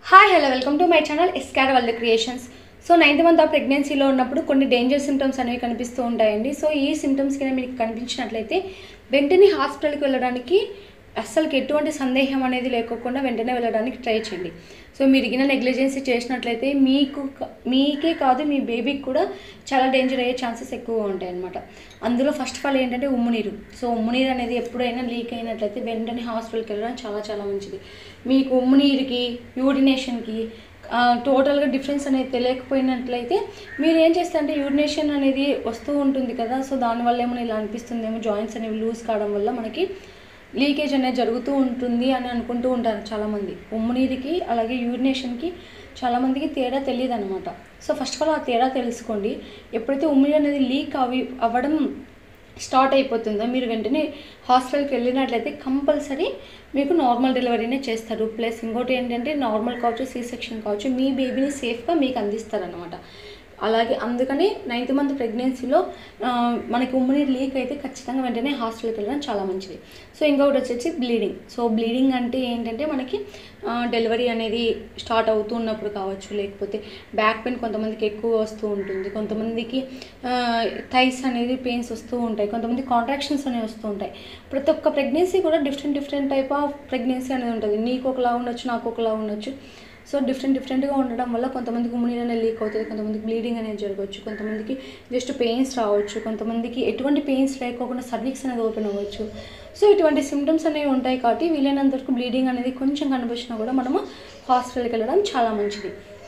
hi hello welcome to my channel ఎస్కార్ world creations so ninth month of ప్రెగ్నెన్సీలో ఉన్నప్పుడు కొన్ని డేంజర్ సిమ్టమ్స్ అనేవి కనిపిస్తూ ఉంటాయండి సో ఈ సిమ్టమ్స్ కింద మీకు కనిపించినట్లయితే వెంటనే హాస్పిటల్కి వెళ్ళడానికి అస్సలకి ఎటువంటి సందేహం అనేది లేకోకుండా వెంటనే వెళ్ళడానికి ట్రై చేయండి సో మీరు గిన నెగ్లిజెన్సీ చేసినట్లయితే మీకు క- మీకే కాదు మీ బేబీకి కూడా చాలా డేంజర్ అయ్యే ఛాన్సెస్ ఎక్కువ ఉంటాయి అనమాట అందులో ఫస్ట్ ఆఫ్ ఆల్ ఏంటంటే ఉమ్మునీరు సో ఉమ్మునీరు అనేది ఎప్పుడైనా లీక్ అయినట్లయితే వెంటనే హాస్పిటల్కి వెళ్ళడం చాలా చాలా మంచిది మీకు ఉమ్మునీరుకి యూరినేషన్కి టోటల్గా డిఫరెన్స్ అనేది తెలియకపోయినట్లయితే మీరు ఏం చేస్తారంటే యూరినేషన్ అనేది వస్తూ ఉంటుంది కదా సో దానివల్ల ఏమైనా ఇలా అనిపిస్తుందేమో జాయింట్స్ అనేవి లూజ్ కావడం వల్ల మనకి లీకేజ్ అనేది జరుగుతూ ఉంటుంది అని అనుకుంటూ ఉంటారు చాలామంది ఉమ్మునీరుకి అలాగే యూరినేషన్కి చాలామందికి తేడా తెలియదు అనమాట సో ఫస్ట్ ఆఫ్ ఆల్ ఆ తేడా తెలుసుకోండి ఎప్పుడైతే ఉమ్మిడి అనేది లీక్ అవి అవ్వడం స్టార్ట్ అయిపోతుందో మీరు వెంటనే హాస్పిటల్కి వెళ్ళినట్లయితే కంపల్సరీ మీకు నార్మల్ డెలివరీనే చేస్తారు ప్లస్ ఇంకోటి ఏంటంటే నార్మల్ కావచ్చు సీ సెక్షన్ కావచ్చు మీ బేబీని సేఫ్గా మీకు అందిస్తారనమాట అలాగే అందుకని నైన్త్ మంత్ ప్రెగ్నెన్సీలో ఆ, మనకి ఉమ్మని లీక్ అయితే ఖచ్చితంగా వెంటనే హాస్పిటల్కి వెళ్ళడం చాలా మంచిది సో ఇంకొకటి వచ్చేసి బ్లీడింగ్ సో బ్లీడింగ్ అంటే ఏంటంటే మనకి డెలివరీ అనేది స్టార్ట్ అవుతూ ఉన్నప్పుడు కావచ్చు లేకపోతే బ్యాక్ పెయిన్ కొంతమందికి ఎక్కువ వస్తూ ఉంటుంది కొంతమందికి థైస్ అనేది పెయిన్స్ వస్తూ ఉంటాయి కొంతమంది కాంట్రాక్షన్స్ అనేవి వస్తూ ఉంటాయి ప్రతి ఒక్క ప్రెగ్నెన్సీ కూడా different different type of pregnancy అనేది ఉంటుంది నీకు ఒకలా ఉండొచ్చు నాకు ఒకలా ఉండొచ్చు సో డిఫరెంట్ డిఫరెంట్గా ఉండడం వల్ల కొంతమందికి ఉమ్మిడి అనేది లీక్ అవుతుంది కొంతమందికి బ్లీడింగ్ అనేది జరగవచ్చు కొంతమందికి జస్ట్ పెయిన్స్ రావచ్చు కొంతమందికి ఎటువంటి పెయిన్స్ లేకోకుండా సర్వీక్స్ అనేది ఓపెన్ అవ్వచ్చు సో ఇటువంటి సిమ్టమ్స్ అనేవి ఉంటాయి కాబట్టి వీలైనంత వరకు బ్లీడింగ్ అనేది కొంచెం కనిపించినా కూడా మనము హాస్పిటల్కి వెళ్ళడం చాలా మంచిది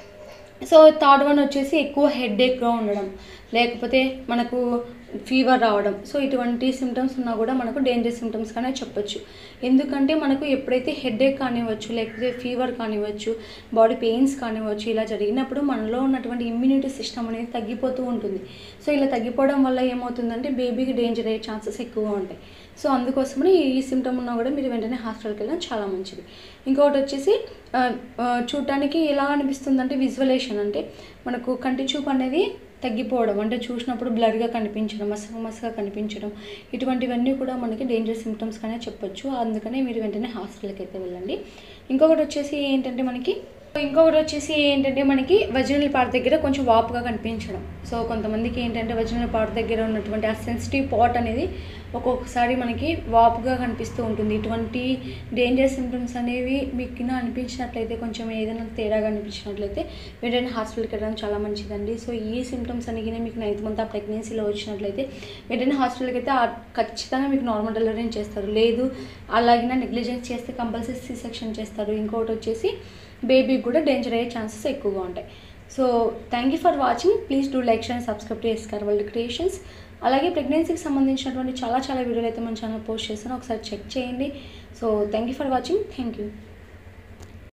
సో థర్డ్ వన్ వచ్చేసి ఎక్కువ హెడ్ ఏక్గా ఉండడం లేకపోతే మనకు ఫీవర్ రావడం సో ఇటువంటి సిమ్టమ్స్ ఉన్నా కూడా మనకు డేంజర్ సిమ్టమ్స్ కానీ చెప్పొచ్చు ఎందుకంటే మనకు ఎప్పుడైతే హెడ్ ఏక్ కానివ్వచ్చు లేకపోతే ఫీవర్ కానివ్వచ్చు బాడీ పెయిన్స్ కానివ్వచ్చు ఇలా జరిగినప్పుడు మనలో ఉన్నటువంటి ఇమ్యూనిటీ సిస్టమ్ అనేది తగ్గిపోతూ ఉంటుంది సో ఇలా తగ్గిపోవడం వల్ల ఏమవుతుందంటే బేబీకి డేంజర్ అయ్యే ఛాన్సెస్ ఎక్కువ ఉంటాయి సో అందుకోసమని ఈ సిమ్టమ్ ఉన్నా కూడా మీరు వెంటనే హాస్పిటల్కి వెళ్ళడం చాలా మంచిది ఇంకొకటి వచ్చేసి ఆ, ఆ, చూడటానికి ఎలా అనిపిస్తుంది అంటే విజువలేషన్ అంటే మనకు కంటి చూపు అనేది తగ్గిపోవడం అంటే చూసినప్పుడు బ్లర్గా కనిపించడం మసక మసగా కనిపించడం ఇటువంటివన్నీ కూడా మనకి డేంజర్ సిమ్టమ్స్ కానీ చెప్పొచ్చు అందుకనే మీరు వెంటనే హాస్పిటల్కి అయితే వెళ్ళండి ఇంకొకటి వచ్చేసి ఏంటంటే మనకి ఇంకొకటి వచ్చేసి ఏంటంటే మనకి వజనల్ పార్ట్ దగ్గర కొంచెం వాపుగా కనిపించడం సో కొంతమందికి ఏంటంటే వజనల్ పార్ట్ దగ్గర ఉన్నటువంటి ఆ సెన్సిటివ్ పాట్ అనేది ఒక్కొక్కసారి మనకి వాపుగా కనిపిస్తూ ఉంటుంది ఇటువంటి డేంజర్ సిమ్టమ్స్ అనేవి మీకు కింద అనిపించినట్లయితే కొంచెం ఏదైనా తేడాగా అనిపించినట్లయితే వెంటనే హాస్పిటల్కి వెళ్ళడం చాలా మంచిదండి సో ఈ సిమ్టమ్స్ అనేవి మీకు నైన్త్ మంత్ ఆ ప్రెగ్నెన్సీలో వచ్చినట్లయితే వెంటనే హాస్పిటల్కి అయితే ఆ- ఖచ్చితంగా మీకు నార్మల్ డెలివరీ చేస్తారు లేదు అలాగే నెగ్లిజెన్స్ చేస్తే కంపల్సరీ సి సెక్షన్ చేస్తారు ఇంకొకటి వచ్చేసి బేబీకి కూడా డేంజర్ అయ్యే ఛాన్సెస్ ఎక్కువగా ఉంటాయి so thank you for watching please do like and subscribe to ఎస్కార్ వరల్డ్ క్రియేషన్స్ అలాగే ప్రెగ్నెన్సీకి సంబంధించినటువంటి చాలా చాలా వీడియోలు అయితే మన ఛానల్ పోస్ట్ చేస్తాను ఒకసారి చెక్ చేయండి so thank you for watching thank you